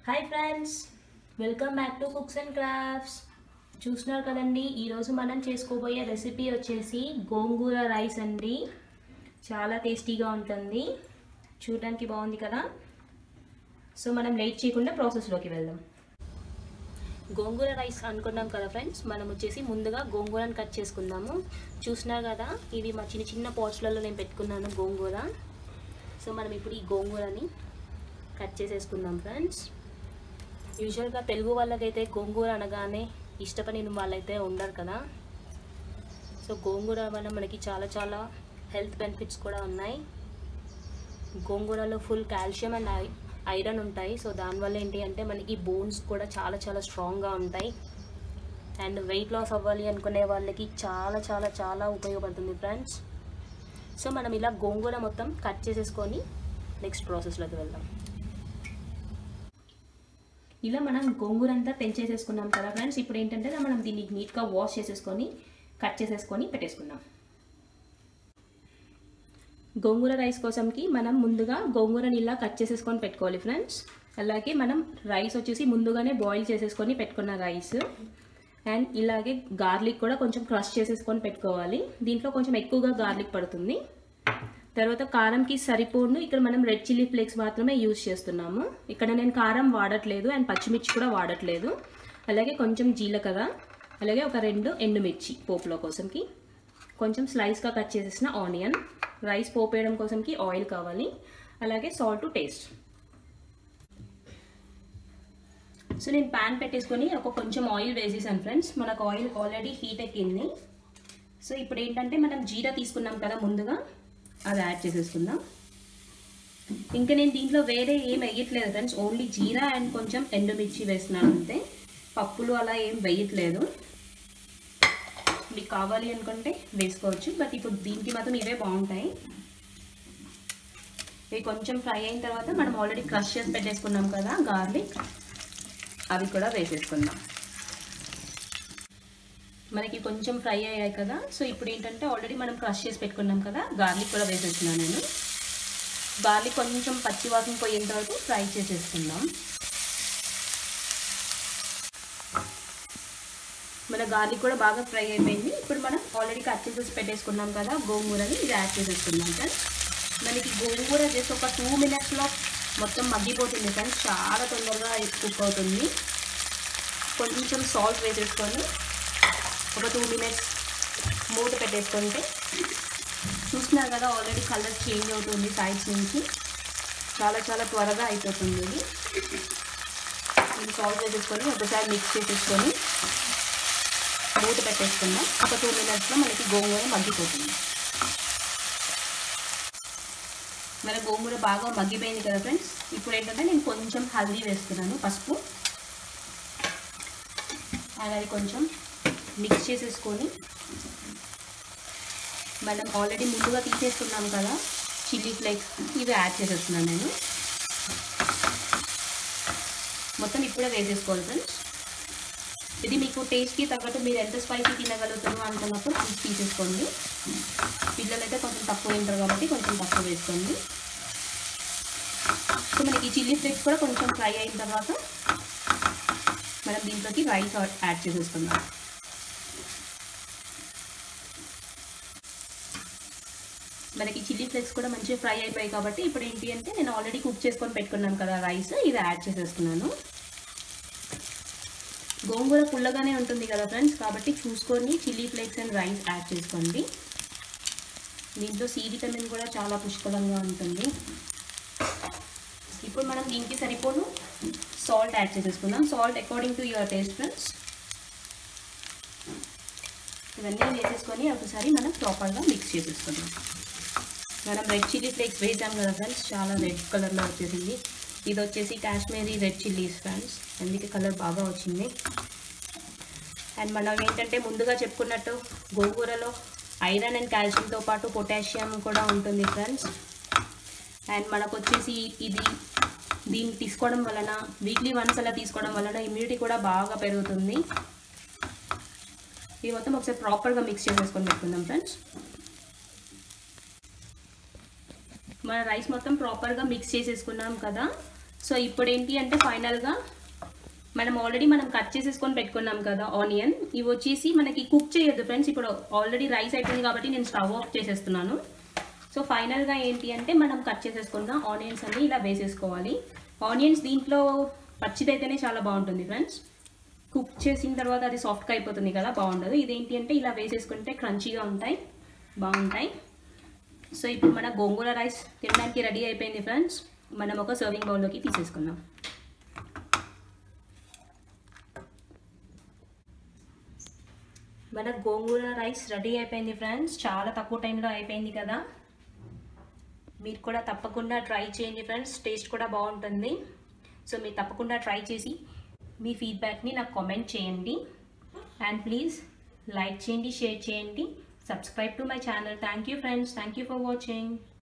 hi friends welcome back to cooks and crafts చూస్తున్నారు కదండి ఈరోజు మనం చేసుకోబోయే రెసిపీ వచ్చేసి గోంగూర రైస్ అండి చాలా టేస్టీగా ఉంటుంది చూడడానికి బాగుంది కదా సో మనం లేట్ చేయకుండా ప్రాసెస్లోకి వెళ్దాం గోంగూర రైస్ అనుకున్నాం కదా ఫ్రెండ్స్ మనం వచ్చేసి ముందుగా గోంగూరని కట్ చేసుకుందాము చూస్తున్నారు కదా ఇవి మా చిన్న చిన్న పాట్స్లలో నేను పెట్టుకున్నాను గోంగూర సో మనం ఇప్పుడు ఈ గోంగూరని కట్ చేసేసుకుందాం ఫ్రెండ్స్ యూజువల్గా తెలుగు వాళ్ళకైతే గోంగూర అనగానే ఇష్టపడిన వాళ్ళైతే ఉండరు కదా సో గోంగూర వల్ల మనకి చాలా చాలా హెల్త్ బెనిఫిట్స్ కూడా ఉన్నాయి గోంగూరలో full calcium and I iron ఉంటాయి సో దానివల్ల ఏంటి అంటే మనకి బోన్స్ కూడా చాలా చాలా స్ట్రాంగ్గా ఉంటాయి అండ్ వెయిట్ లాస్ అవ్వాలి అనుకునే వాళ్ళకి చాలా చాలా చాలా ఉపయోగపడుతుంది ఫ్రెండ్స్ సో మనం ఇలా గోంగూర మొత్తం కట్ చేసేసుకొని నెక్స్ట్ ప్రాసెస్లోకి వెళ్దాం ఇలా మనం గోంగూర అంతా తెంచేసేసుకున్నాం కదా ఫ్రెండ్స్ ఇప్పుడు ఏంటంటే మనం దీన్ని నీట్గా వాష్ చేసేసుకొని కట్ చేసేసుకొని పెట్టేసుకుందాం గోంగూర రైస్ కోసంకి మనం ముందుగా గోంగూరని ఇలా కట్ చేసేసుకొని పెట్టుకోవాలి ఫ్రెండ్స్ అలాగే మనం రైస్ వచ్చేసి ముందుగానే బాయిల్ చేసేసుకొని పెట్టుకున్న రైస్ అండ్ ఇలాగే గార్లిక్ కూడా కొంచెం క్రష్ చేసేసుకొని పెట్టుకోవాలి దీంట్లో కొంచెం ఎక్కువగా గార్లిక్ పడుతుంది తర్వాత కారంకి సరిపోను ఇక్కడ మనం రెడ్ చిల్లీ ఫ్లేక్స్ మాత్రమే యూజ్ చేస్తున్నాము ఇక్కడ నేను కారం వాడట్లేదు అండ్ పచ్చిమిర్చి కూడా వాడట్లేదు అలాగే కొంచెం జీలకర్ర అలాగే ఒక రెండు ఎండుమిర్చి పోపులో కోసంకి కొంచెం స్లైస్గా కట్ చేసేసిన ఆనియన్ రైస్ పోపేయడం కోసంకి ఆయిల్ కావాలి అలాగే సాల్ట్ టేస్ట్ సో నేను ప్యాన్ పెట్టేసుకొని ఒక కొంచెం ఆయిల్ వేసేసాను ఫ్రెండ్స్ మనకు ఆయిల్ ఆల్రెడీ హీట్ ఎక్కింది సో ఇప్పుడు ఏంటంటే మనం జీరా తీసుకున్నాం కదా ముందుగా అది యాడ్ చేసేసుకుందాం ఇంకా నేను దీంట్లో వేరే ఏం వేయట్లేదు ఫ్రెండ్స్ ఓన్లీ జీరా అండ్ కొంచెం ఎండుమిర్చి వేస్తున్నాను అంతే పప్పులు అలా ఏం వేయట్లేదు మీకు కావాలి అనుకుంటే వేసుకోవచ్చు బట్ ఇప్పుడు దీనికి మాత్రం ఇవే బాగుంటాయి ఇవి కొంచెం ఫ్రై అయిన తర్వాత మనం ఆల్రెడీ క్రష్ చేసి పెట్టేసుకున్నాం కదా గార్లిక్ అవి కూడా వేసేసుకుందాం మనకి కొంచెం ఫ్రై అయ్యాయి కదా సో ఇప్పుడు ఏంటంటే ఆల్రెడీ మనం క్రష్ చేసి పెట్టుకున్నాం కదా గార్లిక్ కూడా వేసేస్తున్నాను నేను గార్లిక్ కొంచెం పచ్చి వాసన పోయేంత వరకు ఫ్రై చేసేసుకుందాం మన గార్లిక్ కూడా బాగా ఫ్రై అయిపోయింది ఇప్పుడు మనం ఆల్రెడీ కట్ చేసేసి పెట్టేసుకున్నాం కదా గోంగూరని ఇది యాడ్ చేసేసుకున్నాం ఫ్రెండ్స్ మనకి గోంగూర జస్ట్ ఒక టూ మినిట్స్లో మొత్తం మగ్గిపోతుంది ఫ్రెండ్స్ చాలా తొందరగా కుక్ అవుతుంది కొంచెం సాల్ట్ వేసేసుకొని ఒక టూ మినిట్స్ మూత పెట్టేసుకుంటే చూస్తున్నారు కదా ఆల్రెడీ కలర్ చేంజ్ అవుతుంది సైడ్స్ నుంచి చాలా చాలా త్వరగా అయిపోతుంది ఇది ఇది సాల్ట్ వేసేసుకొని ఒకసారి మిక్స్ చేసేసుకొని మూత పెట్టేసుకుందాం ఒక టూ మినిట్స్లో మనకి గోంగూర మగ్గిపోతుంది మన గోంగూర బాగా మగ్గిపోయింది కదా ఫ్రెండ్స్ ఇప్పుడు ఏంటంటే నేను కొంచెం హల్దీ వేస్తున్నాను పసుపు అలాగే కొంచెం మిక్స్ చేసేసుకొని మనం ఆల్రెడీ ముందుగా తీసేసుకున్నాం కదా చిల్లీ ఫ్లేక్స్ ఇవి యాడ్ చేసేస్తున్నాను నేను మొత్తం ఇప్పుడే వేసేసుకోవాలి ఫ్రెండ్స్ ఇది మీకు టేస్ట్కి తగ్గట్టు మీరు ఎంత స్పైసీ తినగలుగుతారో అనుకున్నప్పుడు తీసి తీసేసుకోండి పిల్లలైతే కొంచెం తక్కువ తింటారు కాబట్టి కొంచెం తక్కువ వేసుకోండి సో మనకి చిల్లీ ఫ్లేక్స్ కూడా కొంచెం ఫ్రై అయిన తర్వాత మనం దీంట్లోకి రైస్ యాడ్ చేసేసుకుందాం మనకి చిల్లీ ఫ్లేక్స్ కూడా మంచిగా ఫ్రై అయిపోయాయి కాబట్టి ఇప్పుడు ఏంటి అంటే నేను ఆల్రెడీ కుక్ చేసుకొని పెట్టుకున్నాను కదా రైస్ ఇది యాడ్ చేసేస్తున్నాను గోంగూర పుల్లగానే ఉంటుంది కదా ఫ్రెండ్స్ కాబట్టి చూసుకొని chilli flakes and rice add చేసుకోండి దీంట్లో సి విటమిన్ కూడా చాలా పుష్కలంగా ఉంటుంది ఇప్పుడు మనం దీనికి సరిపోను సాల్ట్ యాడ్ చేసేసుకుందాం salt according to your taste friends ఇవన్నీ వేసేసుకొని ఒకసారి మనం ప్రాపర్గా మిక్స్ చేసేసుకుందాం మనం రెడ్ చిల్లీ ఫ్లేక్స్ వేసాం కదా ఫ్రెండ్స్ చాలా రెడ్ కలర్లో వచ్చేసింది ఇది వచ్చేసి కాశ్మీరీ రెడ్ చిల్లీస్ ఫ్రెండ్స్ అందుకే కలర్ బాగా వచ్చింది అండ్ మనం ఏంటంటే ముందుగా చెప్పుకున్నట్టు గోంగూరలో ఐరన్ అండ్ కాల్షియంతో పాటు పొటాషియం కూడా ఉంటుంది ఫ్రెండ్స్ అండ్ మనకు వచ్చేసి ఇది దీన్ని తీసుకోవడం వలన వీక్లీ వన్స్ అలా తీసుకోవడం వలన ఇమ్యూనిటీ కూడా బాగా పెరుగుతుంది ఇది మొత్తం ఒకసారి ప్రాపర్గా మిక్స్ చేసేసుకొని పెట్టుకుందాం ఫ్రెండ్స్ మన రైస్ మొత్తం ప్రాపర్గా మిక్స్ చేసేసుకున్నాం కదా సో ఇప్పుడు ఏంటి అంటే ఫైనల్గా మనం ఆల్రెడీ మనం కట్ చేసేసుకొని పెట్టుకున్నాం కదా ఆనియన్ ఇవి వచ్చేసి మనకి కుక్ చేయొద్దు ఫ్రెండ్స్ ఇప్పుడు ఆల్రెడీ రైస్ అయిపోయింది కాబట్టి నేను స్టవ్ ఆఫ్ చేసేస్తున్నాను సో ఫైనల్గా ఏంటి అంటే మనం కట్ చేసేసుకున్న ఆనియన్స్ అన్ని ఇలా వేసేసుకోవాలి ఆనియన్స్ దీంట్లో పచ్చిదైతేనే చాలా బాగుంటుంది ఫ్రెండ్స్ కుక్ చేసిన తర్వాత అది సాఫ్ట్గా అయిపోతుంది కదా బాగుండదు ఇదేంటి అంటే ఇలా వేసేసుకుంటే క్రంచీగా ఉంటాయి బాగుంటాయి సో ఇప్పుడు మన గోంగూర రైస్ తినడానికి రెడీ అయిపోయింది ఫ్రెండ్స్ మనం ఒక సర్వింగ్ బౌల్లోకి తీసేసుకుందాం మన గోంగూర రైస్ రెడీ అయిపోయింది ఫ్రెండ్స్ చాలా తక్కువ టైంలో అయిపోయింది కదా మీరు కూడా తప్పకుండా ట్రై చేయండి ఫ్రెండ్స్ టేస్ట్ కూడా బాగుంటుంది సో మీరు తప్పకుండా ట్రై చేసి మీ ఫీడ్బ్యాక్ని నాకు కామెంట్ చేయండి అండ్ ప్లీజ్ లైక్ చేయండి షేర్ చేయండి subscribe to my channel thank you friends thank you for watching